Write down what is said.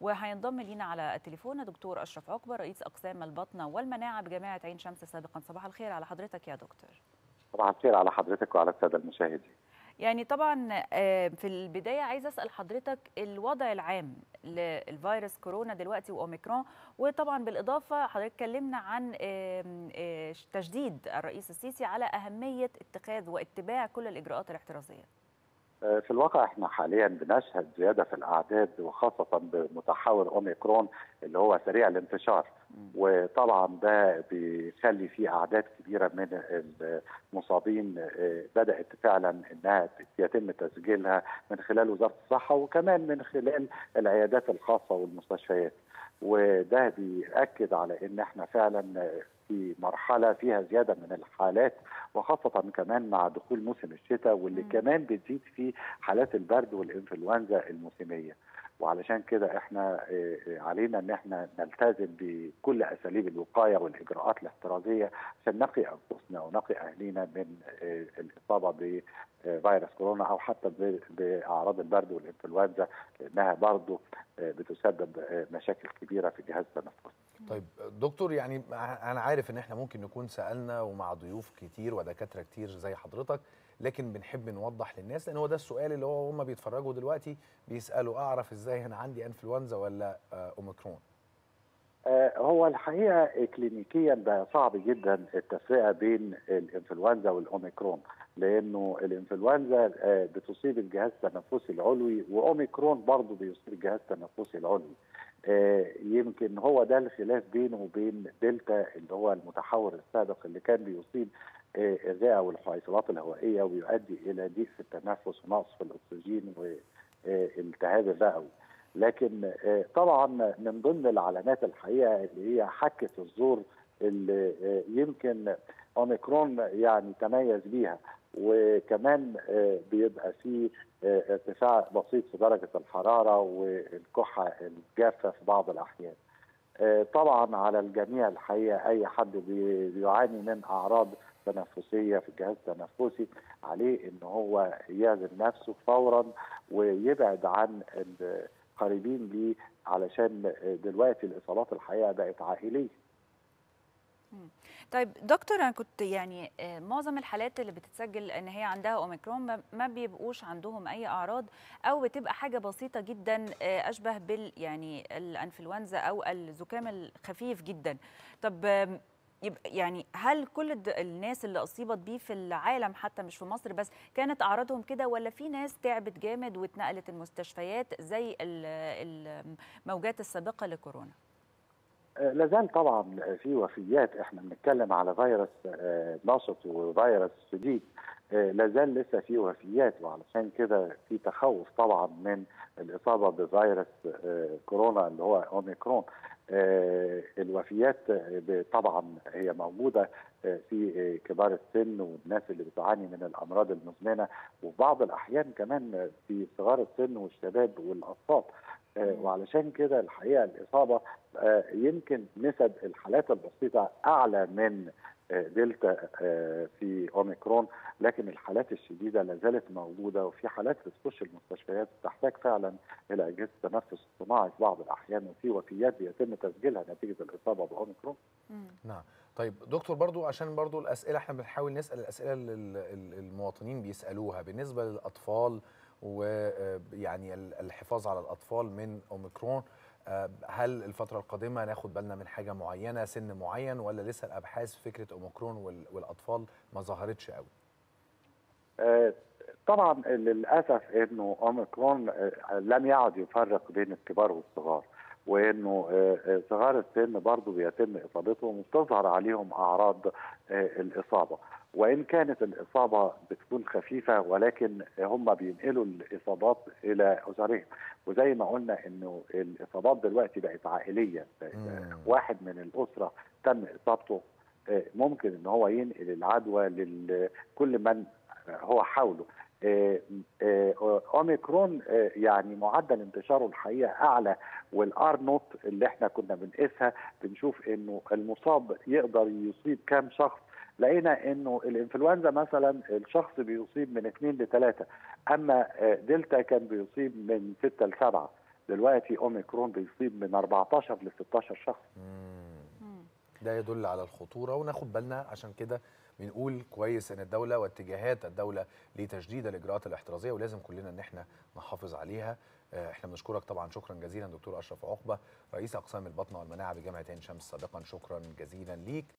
وهينضم لينا على التليفون دكتور اشرف عقبه رئيس اقسام البطنه والمناعه بجامعه عين شمس سابقا صباح الخير على حضرتك يا دكتور صباح الخير على حضرتك وعلى الساده المشاهدين يعني طبعا في البدايه عايزه اسال حضرتك الوضع العام للفيروس كورونا دلوقتي واوميكرون وطبعا بالاضافه حضرتك اتكلمنا عن تشديد الرئيس السيسي على اهميه اتخاذ واتباع كل الاجراءات الاحترازيه في الواقع احنا حاليا بنشهد زياده في الاعداد وخاصه بمتحور اوميكرون اللي هو سريع الانتشار وطبعا ده بيخلي في اعداد كبيره من المصابين بدات فعلا انها يتم تسجيلها من خلال وزاره الصحه وكمان من خلال العيادات الخاصه والمستشفيات وده بيأكد على ان احنا فعلا في مرحله فيها زياده من الحالات وخاصه كمان مع دخول موسم الشتاء واللي م. كمان بتزيد فيه حالات البرد والانفلونزا الموسميه وعلشان كده احنا علينا ان احنا نلتزم بكل اساليب الوقايه والاجراءات الاحترازيه عشان نقي انفسنا ونقي اهلينا من الاصابه بفيروس كورونا او حتى باعراض البرد والانفلونزا لانها برضه بتسبب مشاكل كبيره في الجهاز التنفسي. طيب دكتور يعني انا عارف ان احنا ممكن نكون سالنا ومع ضيوف كتير ودكاتره كتير زي حضرتك لكن بنحب نوضح للناس لان هو ده السؤال اللي هو هم بيتفرجوا دلوقتي بيسالوا اعرف ازاي انا عندي انفلونزا ولا اوميكرون هو الحقيقه كلينيكيا بقى صعب جدا التفرقه بين الانفلونزا والاوميكرون لانه الانفلونزا بتصيب الجهاز التنفسي العلوي واوميكرون برضه بيصيب الجهاز التنفسي العلوي يمكن هو ده الخلاف بينه وبين دلتا اللي هو المتحور السابق اللي كان بيصيب الرئه والحويصلات الهوائيه ويؤدي الى ضيق في التنفس ونقص في الاكسجين والالتهاب الرئوي لكن طبعا من ضمن العلامات الحقيقه اللي هي حكه الزور اللي يمكن اوميكرون يعني تميز بيها وكمان بيبقى فيه ارتفاع بسيط في درجه الحراره والكحه الجافه في بعض الاحيان. طبعا على الجميع الحقيقه اي حد بيعاني من اعراض تنفسيه في الجهاز التنفسي عليه ان هو يعزل نفسه فورا ويبعد عن القريبين ليه علشان دلوقتي الاصابات الحقيقه بقت عائليه. طيب دكتور انا كنت يعني معظم الحالات اللي بتتسجل ان هي عندها اوميكرون ما بيبقوش عندهم اي اعراض او بتبقى حاجه بسيطه جدا اشبه بال يعني الانفلونزا او الزكام الخفيف جدا طب يعني هل كل الناس اللي اصيبت بيه في العالم حتى مش في مصر بس كانت اعراضهم كده ولا في ناس تعبت جامد واتنقلت المستشفيات زي الموجات السابقه لكورونا؟ لازال طبعا في وفيات احنا بنتكلم على فيروس نشط وفيروس شديد لازال لسه في وفيات وعلشان كده في تخوف طبعا من الاصابه بفيروس كورونا اللي هو اوميكرون الوفيات طبعا هي موجوده في كبار السن والناس اللي بتعاني من الامراض المزمنه وفي بعض الاحيان كمان في صغار السن والشباب والاطفال وعلشان كده الحقيقه الاصابه يمكن نسب الحالات البسيطه اعلى من دلتا في اوميكرون لكن الحالات الشديده لا زالت موجوده وفي حالات بتخش المستشفيات تحتاج فعلا الى اجهزه التنفس الصناعي في بعض الاحيان وفي وفيات بيتم تسجيلها نتيجه الاصابه باوميكرون. نعم طيب دكتور برضو عشان برضو الاسئله احنا بنحاول نسال الاسئله اللي المواطنين بيسالوها بالنسبه للاطفال ويعني الحفاظ على الاطفال من اوميكرون هل الفترة القادمة ناخد بالنا من حاجة معينة سن معين ولا لسه الأبحاث في فكرة أوميكرون والأطفال ما ظهرتش قوي؟ طبعا للأسف أنه أوميكرون لم يعد يفرق بين الكبار والصغار وانه صغار السن برضه بيتم اصابتهم وبتظهر عليهم اعراض الاصابه وان كانت الاصابه بتكون خفيفه ولكن هم بينقلوا الاصابات الى اسرهم وزي ما قلنا انه الاصابات دلوقتي بقت عائليه واحد من الاسره تم اصابته ممكن ان هو ينقل العدوى لكل من هو حوله اوميكرون يعني معدل انتشاره الحقيقه اعلى والار نوت اللي احنا كنا بنقيسها بنشوف انه المصاب يقدر يصيب كام شخص لقينا انه الانفلونزا مثلا الشخص بيصيب من اثنين لثلاثه اما دلتا كان بيصيب من سته لسبعه دلوقتي اوميكرون بيصيب من 14 ل 16 شخص مم. ده يدل على الخطوره وناخد بالنا عشان كده بنقول كويس ان الدوله واتجاهات الدوله لتشديد الاجراءات الاحترازيه ولازم كلنا ان احنا نحافظ عليها آه، احنا بنشكرك طبعا شكرا جزيلا دكتور اشرف عقبه رئيس اقسام البطنه والمناعه بجامعه عين شمس سابقا شكرا جزيلا ليك